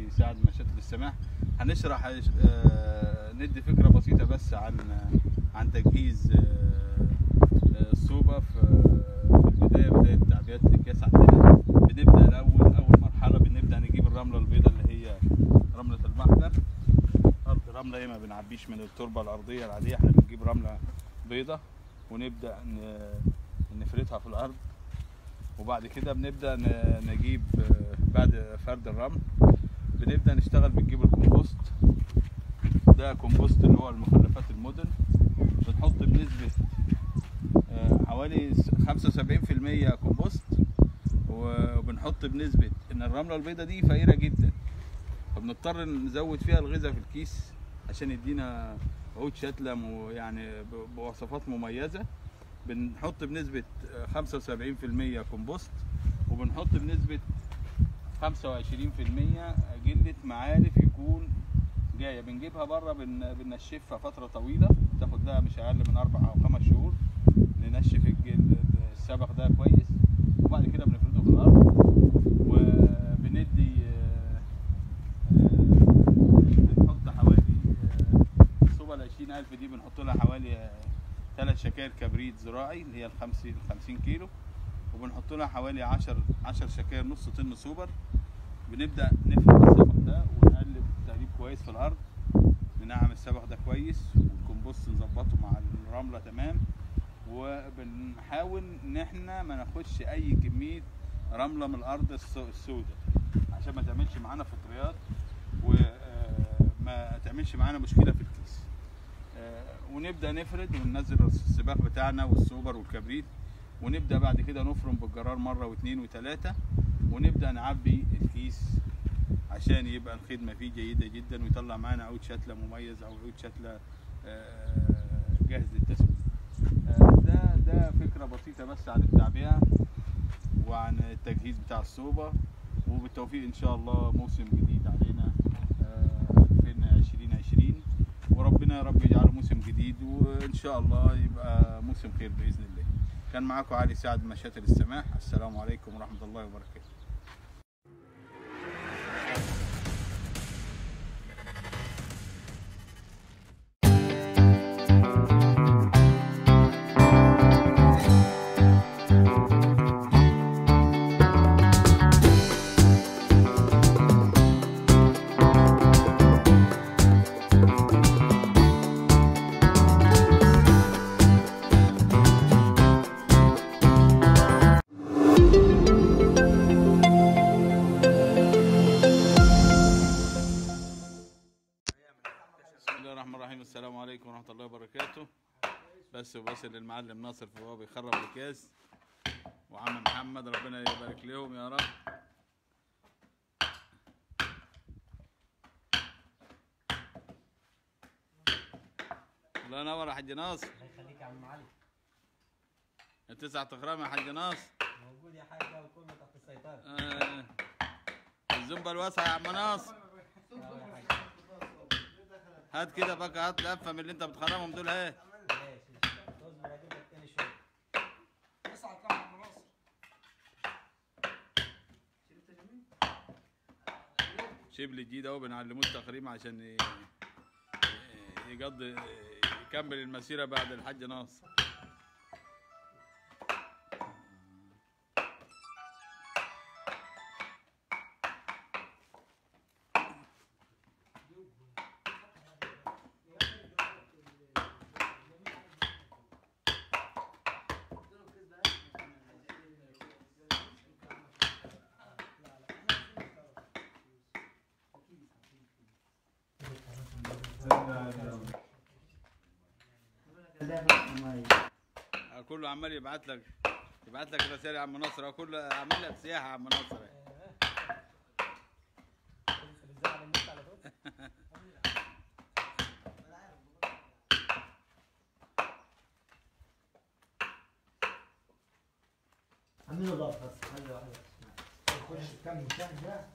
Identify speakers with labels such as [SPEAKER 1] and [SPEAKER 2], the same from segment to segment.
[SPEAKER 1] علي سعد مشات للسماح هنشرح آه، ندي فكره بسيطه بس عن عن تجهيز آه، آه، الصوبه في في البدايه بدايه تعبئات الاكياس عندنا بنبدا الاول اول مرحله بنبدا نجيب الرمله البيضاء اللي هي رمله المحجر ارض رمله ايه ما بنعبيش من التربه الارضيه العاديه احنا بنجيب رمله بيضاء ونبدا ن- نفردها في الارض وبعد كده بنبدا ن- نجيب آه، بعد فرد الرمل بنبدا نشتغل بنجيب الكومبوست ده كومبوست اللي هو المخلفات المدن بنحط بنسبه آه، حوالي 75% كومبوست وبنحط بنسبه ان الرمله البيضاء دي فقيره جدا فبنضطر نزود فيها الغذاء في الكيس عشان يدينا عود شتلة مو- يعني ب- بوصفات مميزة بنحط بنسبة آه، 75% كومبوست وبنحط بنسبة 25% جلة معالف يكون جاية بنجيبها بره بن- بننشفها فترة طويلة تاخد لها مش أقل من أربع أو خمس شهور ننشف الجل- السبخ ده كويس وبعد كده بنفرده في الأرض وبندي آه، بنحط حوالي آه، الصوبة العشرين ألف دي بنحط لها حوالي ثلاث شكاير كبريت زراعي اللي هي الخمسين خمسين كيلو وبنحط لها حوالي عشر عشر شكاير نص طن سوبر بنبدأ نفرد السبخ ده ونقلب تقليب كويس في الأرض ننعم السبخ ده كويس والكمبوست نظبطه مع الرملة تمام وبنحاول ان احنا ما ناخدش اي كميه رمله من الارض السوداء عشان ما تعملش معانا فطريات وما تعملش معانا مشكله في الكيس آه، ونبدا نفرد وننزل السباق بتاعنا والسوبر والكبريت ونبدا بعد كده نفرم بالجرار مره واثنين وثلاثه ونبدا نعبي الكيس عشان يبقى الخدمه فيه جيده جدا ويطلع معانا عود شتله مميز او عود شتله آه، جاهز للتسويق آه، ده ده فكره بسيطه بس عن التعبئه وعن التجهيز بتاع الصوبه وبالتوفيق ان شاء الله موسم جديد علينا آه، 2020 وربنا يا رب يجعله موسم جديد وان شاء الله يبقى موسم خير باذن الله كان معاكم علي سعد مشاتل السماح السلام عليكم ورحمه الله وبركاته بسم الله الرحمن الرحيم السلام عليكم ورحمة الله وبركاته بس وبس للمعلم ناصر فهو بيخرب الكاس وعم محمد ربنا يبارك لهم يا رب الله ينور يا حاج ناصر
[SPEAKER 2] الله يخليك يا عم علي
[SPEAKER 1] تسع تخرام يا حاج ناصر
[SPEAKER 2] موجود يا حاجه وكله تحت السيطره
[SPEAKER 1] آه. الزنبة الواسعة يا عم ناصر
[SPEAKER 2] اه يا حاج
[SPEAKER 1] هات كده بقى هات لفة من اللي انت بتخرمهم دول اهي
[SPEAKER 2] ماشي اصبر اجيب لك تاني شويه
[SPEAKER 1] شبل جديد اهو بنعلموه التخريم عشان ي- يقضي يكمل المسيرة بعد الحاج ناصر كله عمال يبعت لك يبعت لك رسائل يا عم ناصر كله عامل لك سياحة يا عم ناصر
[SPEAKER 2] بتزعل على النت على طول
[SPEAKER 3] عاملين ضغط بس خلي واحدة خش كم مشاهدة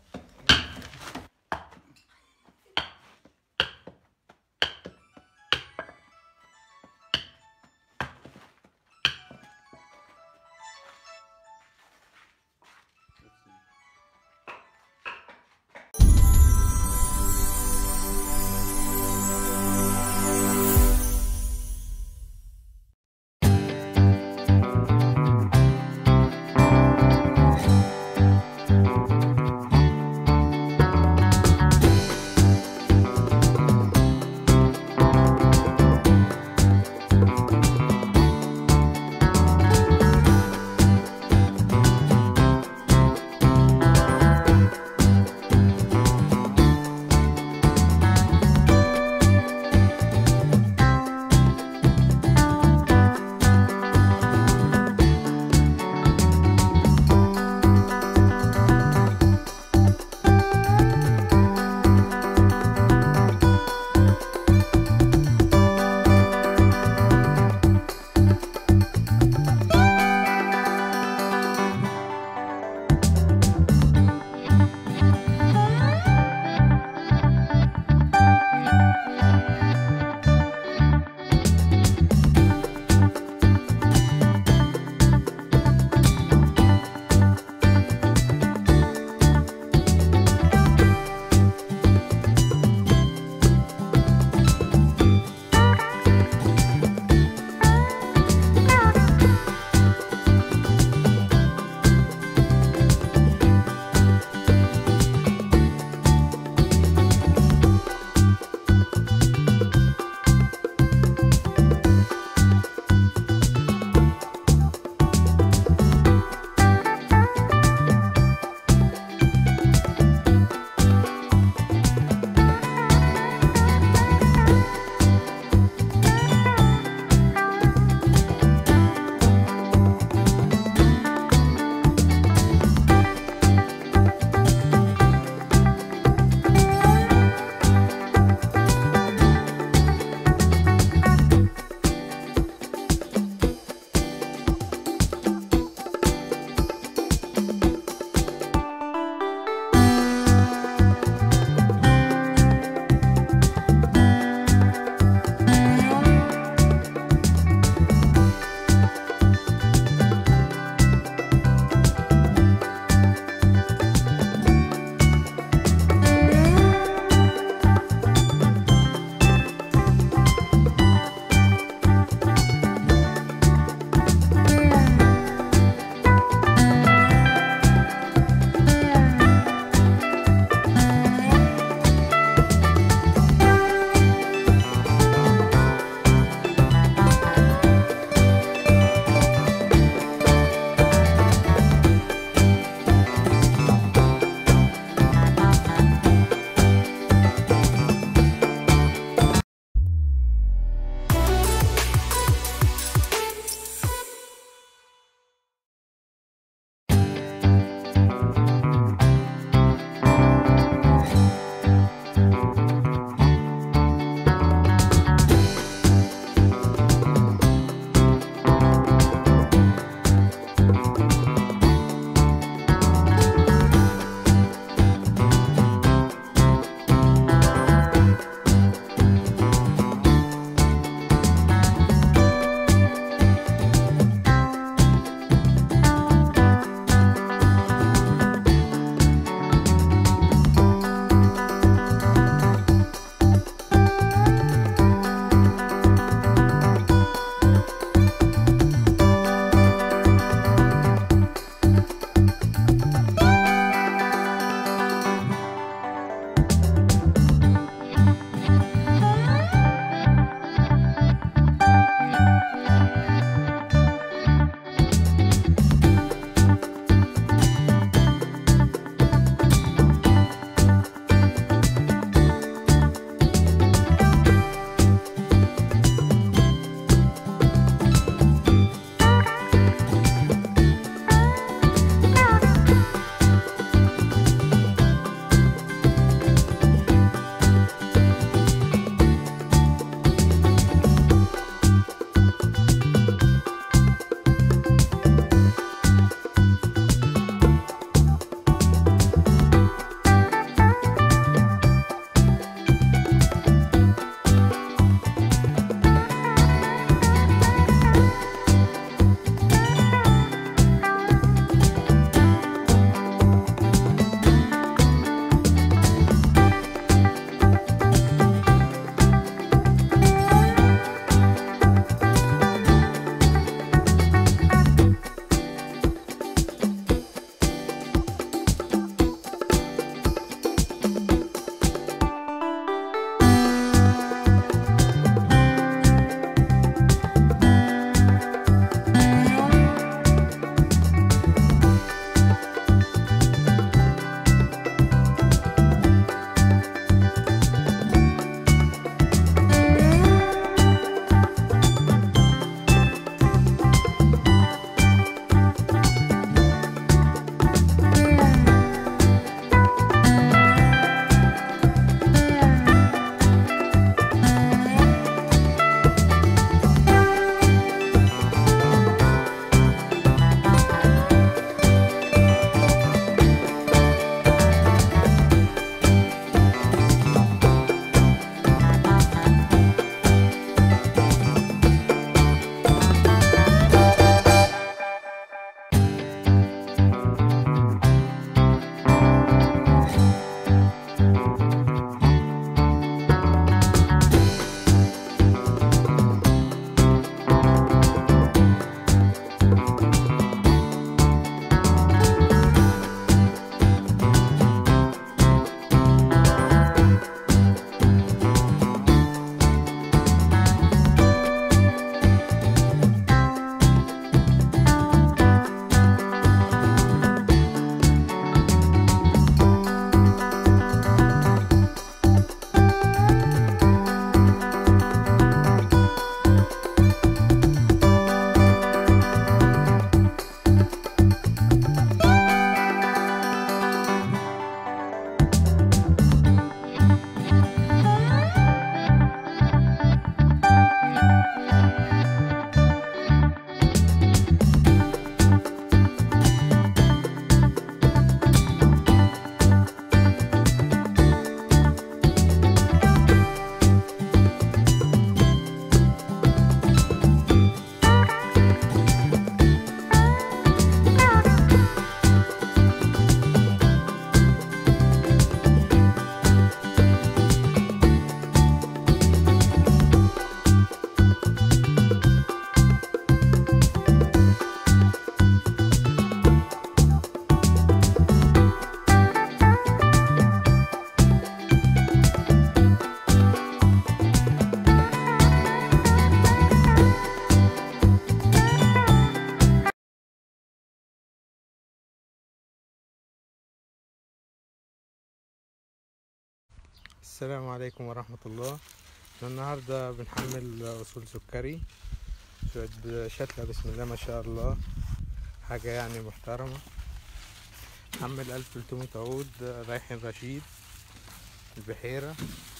[SPEAKER 4] السلام عليكم ورحمة الله احنا النهاردة بنحمل أصول سكري شوية شتلة بسم الله ما شاء الله حاجة يعني محترمة حمل ألف تلتمية عود رايحين رشيد البحيرة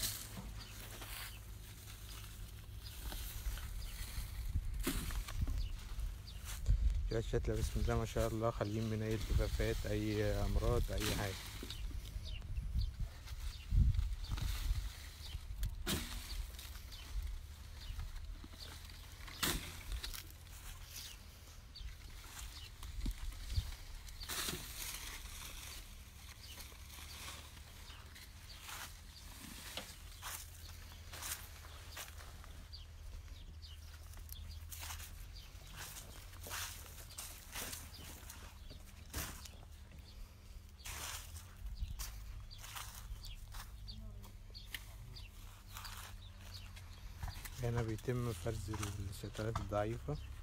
[SPEAKER 4] شوية شتلة بسم الله ما شاء الله خاليين من أي التفافات أي أمراض أي حاجة هنا بيتم فرز الشتلات الضعيفة